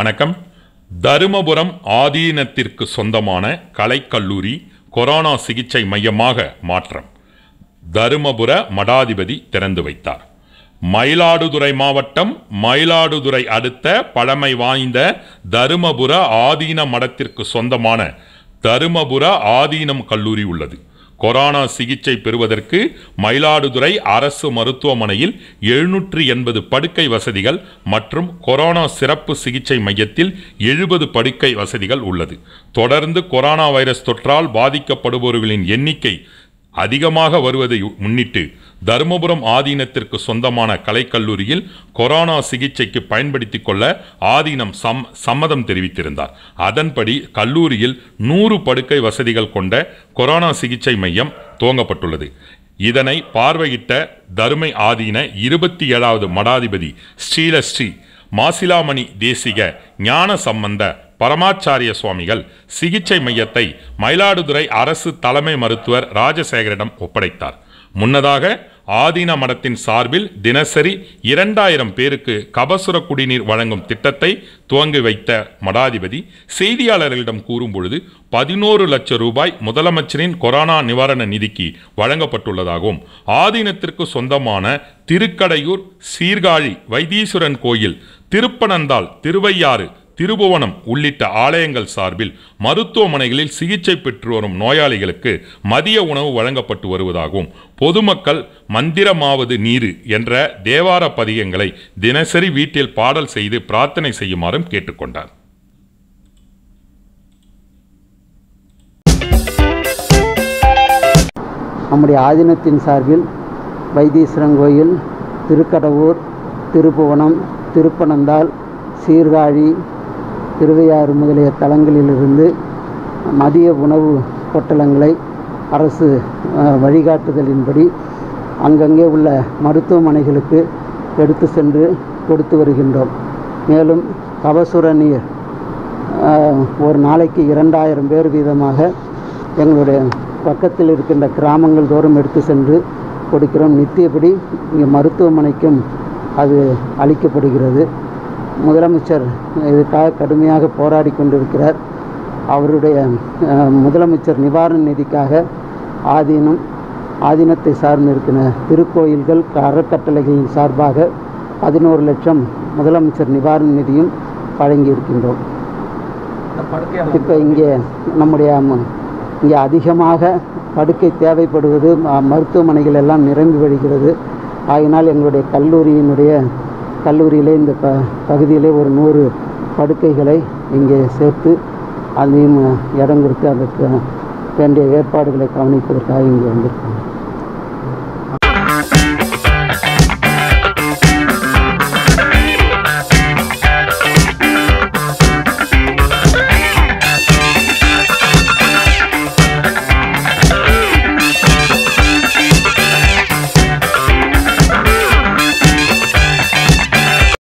வணக்கம் தருமபுரம் ஆதீனத்திற்கு சொந்தமான கலைக்கல்லூரி கொரோனா சிகிச்சை மையமாக மாற்றம் தருமபுர மடாதிபதி திறந்து வைத்தார் மயிலாடுதுறை மாவட்டம் மயிலாடுதுறை அடுத்த பழமை வாய்ந்த தருமபுர ஆதீன மடத்திற்கு சொந்தமான தருமபுர ஆதீனம் கல்லூரி உள்ளது கொரோனா சிகிச்சை பெறுவதற்கு மயிலாடுதுறை அரசு மருத்துவமனையில் எழுநூற்றி எண்பது படுக்கை வசதிகள் மற்றும் கொரோனா சிறப்பு சிகிச்சை மையத்தில் எழுபது படுக்கை வசதிகள் உள்ளது தொடர்ந்து கொரோனா வைரஸ் தொற்றால் பாதிக்கப்படுபவர்களின் எண்ணிக்கை அதிகமாக வருவதை முன்னிட்டு தருமபுரம் ஆதீனத்திற்கு சொந்தமான கலைக்கல்லூரியில் கொரோனா சிகிச்சைக்கு பயன்படுத்திக் கொள்ள ஆதீனம் சம் சம்மதம் தெரிவித்திருந்தார் அதன்படி கல்லூரியில் நூறு படுக்கை வசதிகள் கொண்ட கொரோனா சிகிச்சை மையம் துவங்கப்பட்டுள்ளது இதனை பார்வையிட்ட தருமை ஆதீன இருபத்தி ஏழாவது மடாதிபதி ஸ்ரீலஸ்ரீ மாசிலாமணி தேசிக ஞான சம்பந்த பரமாச்சாரிய சுவாமிகள் சிகிச்சை மையத்தை மயிலாடுதுறை அரசு தலைமை மருத்துவர் ராஜசேகரிடம் ஒப்படைத்தார் முன்னதாக ஆதீன மடத்தின் சார்பில் தினசரி இரண்டாயிரம் பேருக்கு கபசுர குடிநீர் வழங்கும் திட்டத்தை துவங்கி வைத்த மடாதிபதி செய்தியாளர்களிடம் கூறும்பொழுது பதினோரு லட்சம் ரூபாய் முதலமைச்சரின் கொரோனா நிவாரண நிதிக்கு வழங்கப்பட்டுள்ளதாகவும் ஆதீனத்திற்கு சொந்தமான திருக்கடையூர் சீர்காழி வைத்தீஸ்வரன் கோயில் திருப்பனந்தாள் திருவையாறு திருபுவனம் உள்ளிட்ட ஆலயங்கள் சார்பில் மருத்துவமனைகளில் சிகிச்சை பெற்று வரும் நோயாளிகளுக்கு மதிய உணவு வழங்கப்பட்டு வருவதாகவும் பொதுமக்கள் மந்திரமாவது நீரு என்ற தேவார பதிகங்களை தினசரி வீட்டில் பாடல் செய்து பிரார்த்தனை செய்யுமாறும் கேட்டுக்கொண்டார் நம்முடைய ஆதீனத்தின் சார்பில் வைத்தீஸ்வரன் கோயில் திருக்கடவூர் திருப்புவனம் திருப்பனந்தாள் சீர்காழி திருவையாறு முதலிய தலங்களிலிருந்து மதிய உணவு பொட்டலங்களை அரசு அஹ், வழிகாட்டுதலின்படி அங்கங்கே உள்ள மருத்துவமனைகளுக்கு எடுத்து சென்று கொடுத்து வருகின்றோம் மேலும் கபசுர நீர் ஆஹ், ஒரு நாளைக்கு இரண்டாயிரம் பேர் வீதமாக எங்களுடைய பக்கத்தில் இருக்கின்ற கிராமங்கள் தோறும் எடுத்து சென்று கொடுக்கிறோம் நித்தியப்படி இங்கே மருத்துவமனைக்கும் அது அளிக்கப்படுகிறது முதலமைச்சர் இதுக்காக கடுமையாக போராடி கொண்டிருக்கிறார் அவருடைய ஆஹ், முதலமைச்சர் நிவாரண நிதிக்காக ஆதீனம் ஆதீனத்தை சார்ந்து இருக்கிற திருக்கோயில்கள் அறக்கட்டளைகளின் சார்பாக பதினோரு லட்சம் முதலமைச்சர் நிவாரண நிதியும் வழங்கியிருக்கின்றோம் இப்போ இங்கே நம்முடைய ம- இங்கே அதிகமாக படுக்கை தேவைப்படுவது ம- மருத்துவமனைகள் எல்லாம் நிரம்பி வழிகிறது ஆகினால் எங்களுடைய கல்லூரியினுடைய கல்லூரியிலே இந்த ப பகுதியிலே ஒரு நூறு படுக்கைகளை இங்கே சேர்த்து அதையும் இடம் கொடுத்து அதற்கு வேண்டிய ஏற்பாடுகளை கவனிப்பதற்காக இங்கே வந்திருக்கோம்